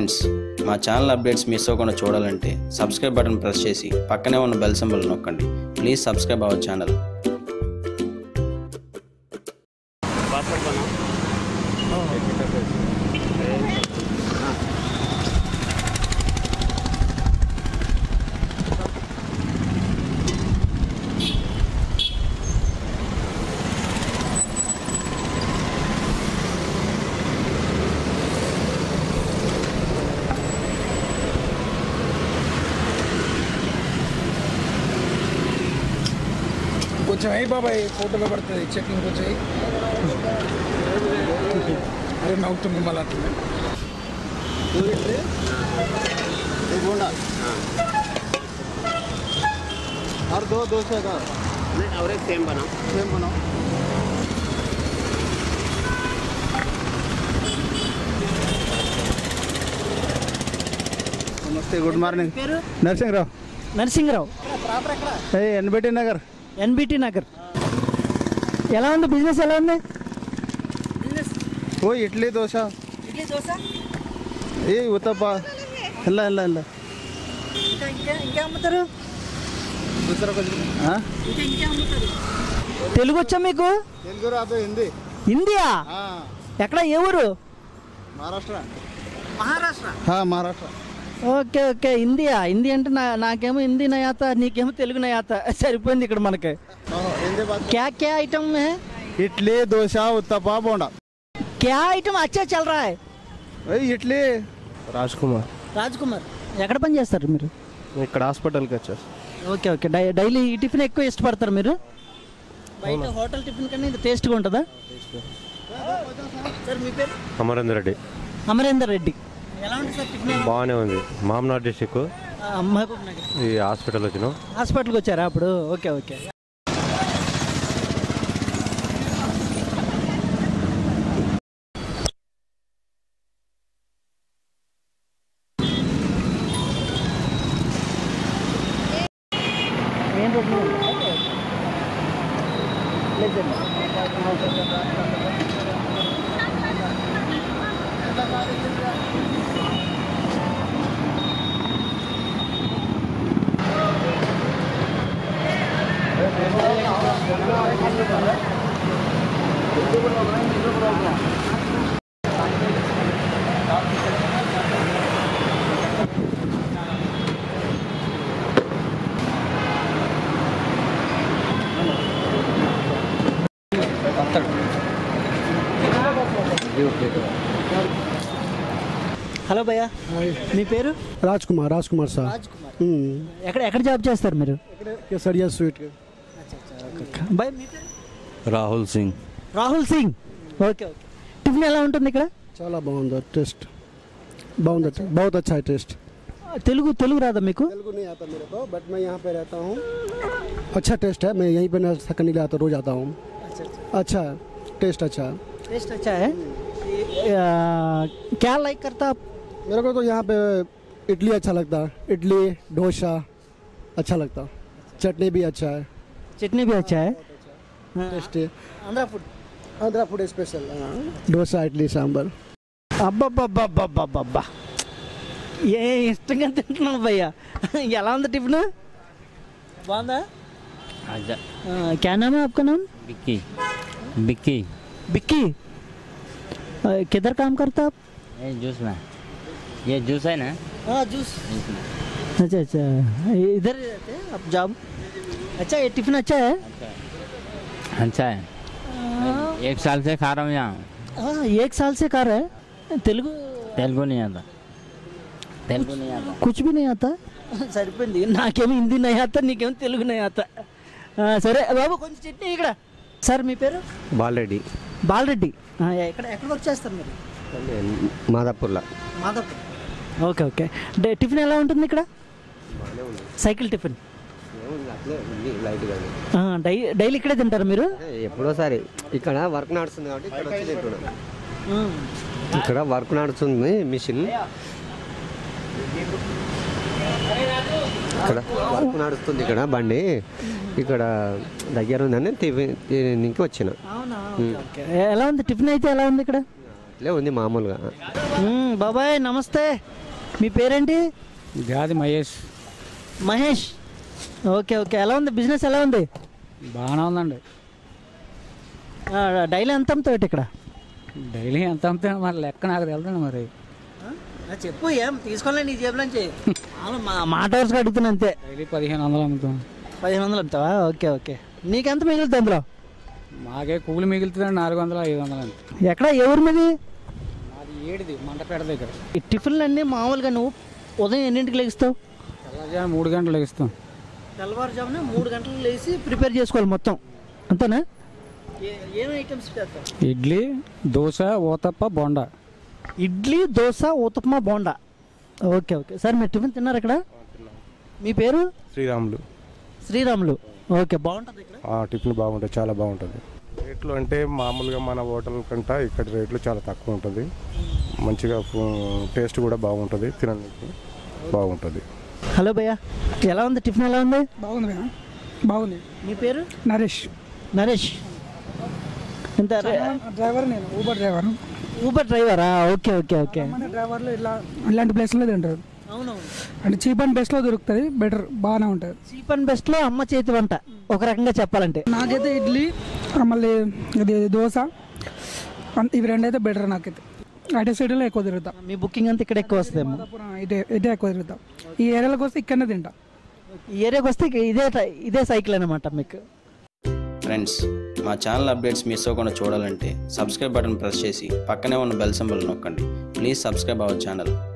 Friends మా channel updates miss అవ్వకుండా చూడాలంటే సబ్స్క్రైబ్ బటన్ ప్రెస్ చేసి పక్కనే ఉన్న బెల్ సింబల్ నొక్కండి please subscribe our channel password बनाओ కొంచెం అయ్యి బాబాయ్ ఫోటోలో పడుతుంది చెకింగ్ కొంచెం అయ్యి అరే నవ్వుతుంది మళ్ళీ అంటుంది और दो दो सौ का नहीं और एक सेम बनाओ सेम बनाओ నమస్తే గుడ్ మార్నింగ్ పేరు నరసింహరావు నరసింహరావు ఏ ఎన్బిటి నగర్ ఎన్బిటి నగర్ ఎలా ఉంది బిజినెస్ ఎలా ఉంది ఓ ఇడ్లీ దోశ ఇడ్లీ దోశ ఏ ఉత్తప్ప ಇಲ್ಲ ಇಲ್ಲ ಇಲ್ಲ ఇంకా ఇంకా ఇంకా అమ్ముతారు ఆ? ఇంకా ఇంకా అమ్ముతారు తెలుగు వచ్చా మీకు తెలుగు రాదు హిందీ హిందీయా ఆ, ఎక్కడ ఏ ఊరు మహారాష్ట్ర మహారాష్ట్ర ఆ, మహారాష్ట్ర ఓకే ఓకే హిందీయా హిందీ అంటే నా నాకేమో హిందీ నయాత నీకేమో తెలుగు నయాత సరిపోయింది ఇక్కడ మనకి ఓహో, హిందీ బాత్ క్యా క్యా ఐటమ్ है ఇడ్లీ దోశ ఉత్తప్ప బోండా क्या आइटम अच्छा चल रहा है ఏ ఇడ్లీ రాజ్ కుమార్ రాజ్ కుమార్ ఎక్కడ పని చేస్తారు మీరు ఇక్కడ హాస్పిటల్కి వచ్చారు ఓకే ఓకే డై డైలీ ఈ టిఫిన్ ఎక్కువ ఇష్టపడతారు మీరు బయట హోటల్ టిఫిన్ కన్నా ఇది టేస్ట్గా ఉంటుందా సార్ మీ పేరు అమరేందర్ రెడ్డి అమరేందర్ రెడ్డి ఎలా ఉంటుంది సార్ టిఫిన్ ఎలా? బాగానే ఉంది మామనార్ డిస్టిక్ ఆ, మహబూబ్ నగర్ ఈ హాస్పిటల్ వచ్చినాం హాస్పిటల్కి వచ్చారా అప్పుడు ఓకే ఓకే మెయిన్ రోడ్ మీద ఉందా? Okay, okay. లేదండి. హలో భయ్యా మీ పేరు राज कुमार राज कुमार साहब రాజ్ కుమార్ हम्म, ఎక్కడ ఎక్కడ జాబ్ చేస్తారు మీరు केसरिया स्वीट के భయ్ మీ పేరు Rahul Singh Rahul Singh okay okay tiffin ఎలా ఉంటుంది ఇక్కడ చాలా బాగుంది टेस्ट बहुत अच्छा बहुत अच्छा है टेस्ट తెలుగు తెలుగు రాదా మీకు तेलुगु नहीं आता मेरे को बट मैं यहाँ पे रहता हूँ अच्छा टेस्ट है मैं यहीं पे नाश्ता करने के लिए आता रोज आता हूँ अच्छा है टेस्ट अच्छा है टेस्ट अच्छा है आ, क्या लाइक करता आप मेरे को तो यहाँ पे इडली अच्छा लगता है इडली डोसा अच्छा लगता चटनी भी अच्छा है चटनी भी अच्छा है tasty Andhra food Andhra food special dosa idli sambar అబ్బబ్బబ్బబ్బబ్బబ్బబ్బా ఏ ఇష్టంగా తింటున్నావు భయ్యా ఎలా ఉంది టిఫిన్ బాగుందా अच्छा ఆ, क्या नाम है आपका नाम बिक्की बिक्की बिक्की आ, किधर काम करता आप ये जूस में ये जूस है ना हाँ जूस अच्छा अच्छा इधर ही रहते हैं आप जॉब अच्छा ये टिफिन अच्छा है अच्छा है एक साल से खा रहा हूँ यहाँ हाँ एक साल से कर रहा है तेलुगु तेलुगु नहीं आता तेलुगु नहीं आता कुछ भी नहीं आता సరిపోయింది నాకేమో హిందీ నై ఆత నీకేమో తెలుగు నై ఆత ఆ, సరే బాబు కొంచెం చట్నీ ఇక్కడ సార్ మీ పేరు బాలరెడ్డి బాలరెడ్డి ఆ, ఎక్కడ ఎక్కడ వర్క్ చేస్తారు మీరు మాదాపూర్లో మాధవ్ ఓకే ఓకే డే- టిఫిన్ ఎలా ఉంటుంది ఇక్కడ సైకిల్ టిఫిన్ లైట్గా ఆ, డై డైలీ ఇక్కడే తింటారు మీరు ఎప్పుడోసారి ఇక్కడ వర్క్ నడుస్తుంది కాబట్టి ఇక్కడ వచ్చి తింటున్నాం ఉమ్. ఇక్కడ వర్క్ నడుస్తుంది మిషన్ ఇక్కడ వర్క్ నడుస్తుంది ఇక్కడ బండి ఇక్కడ దగ్గర ఉందని తినికి వచ్చిన అవునా ఓకే, ఓకే ఎలా ఉంది టిఫిన్ అయితే ఎలా ఉంది ఇక్కడ ఇట్లే ఉంది మామూలుగా మ్మ్, బాబాయ్ నమస్తే మీ పేరేంటి గాది మహేష్ మహేష్ ఓకే ఓకే ఎలా ఉంది బిజినెస్ ఎలా ఉంది బాగానే ఉందండి ఆ, డైలీ ఎంత అమ్ముతావు ఇక్కడ డైలీ ఎంత అమ్ముతాను మరి లెక్క నాకు తెలుదండి మరి ఆ, చెప్పు ఏం తీసుకోలే నీ జేబులోంచి అవును, మా మాట వరుసగా అడుగుతున్నా అంతే డైలీ పదిహేను వందలు అమ్ముతాం పదిహేను వందలు అమ్ముతావా ఓకే ఓకే నీకెంత మిగులుతుంది అందులో మాకే కూలి మిగులుతుందండి నాలుగు వందలు ఐదు వందలు అండి ఎక్కడ ఎవరి మీది అది ఏడిది మంటపేట దగ్గర ఈ టిఫిన్లు అన్నీ మామూలుగా నువ్వు ఉదయం ఎన్నింటికి లెగిస్తావు తెల్లజాము మూడు గంటలు ఇస్తాం తెల్లవారుజామున మూడు గంటలకు లేచి ప్రిపేర్ చేసుకోవాలి మొత్తం అంతేనా ఏం ఐటమ్స్ చేస్తావు idli dosa uttapam bonda idli dosa uttapam bonda okay okay sir మీరు టిఫిన్ తిన్నారు ఇక్కడ మీ పేరు శ్రీరాములు శ్రీరాములు ఓకే బాగుంటుంది ఇక్కడ ఆ టిఫిన్ బాగుంటుంది చాలా బాగుంటుంది రేట్లు అంటే మామూలుగా మన హోటల్ కంటే ఇక్కడ రేట్లు చాలా తక్కువ ఉంటుంది మంచిగా ఫు- టేస్ట్ కూడా బాగుంటుంది తినడానికి బాగుంటుంది హలో భయ్య ఎలా ఉంది టిఫిన్ ఎలా ఉంది బాగుంది మేడం బాగుంది మీ పేరు నరేష్ నరేష్ ఎంత డ్రైవర్ నేను ఊబర్ డ్రైవర్ ఊబర్ డ్రైవరా ఓకే ఓకే ఓకే మన డ్రైవర్లు ఇలా ఇలాంటి ప్లేస్లో తింటారు అవునవును అంటే చీప్ అండ్ బెస్ట్లో దొరుకుతుంది బెటర్ బాగానే ఉంటుంది చీప్ అండ్ బెస్ట్లో అమ్మ చేతి వంట ఒక రకంగా చెప్పాలంటే నాకైతే ఇడ్లీ మళ్ళీ ఇది దోశ అన్- ఇవి రెండైతే బెటర్ నాకైతే ఐటీ సిటీలో ఎక్కువ తిరుగుతా మీ బుకింగ్ అంతా ఇక్కడ ఎక్కువ వస్తుందేమో మాదాపురం ఇటే ఇటే ఎక్కువ తిరుగుతా ఈ ఏరియాలకు వస్తే ఇక్కడనే తింటా ఈ ఏరియాకి వస్తే ఇక ఇదే టై- ఇదే సైకిల్ అనమాట మీకు ఫ్రెండ్స్ మా ఛానల్ అప్డేట్స్ మిస్ అవ్వకుండా చూడాలంటే సబ్స్క్రైబ్ బటన్ ప్రెస్ చేసి పక్కనే ఉన్న బెల్ సింబల్ నొక్కండి ప్లీజ్ సబ్స్క్రైబ్ అవర్ ఛానల్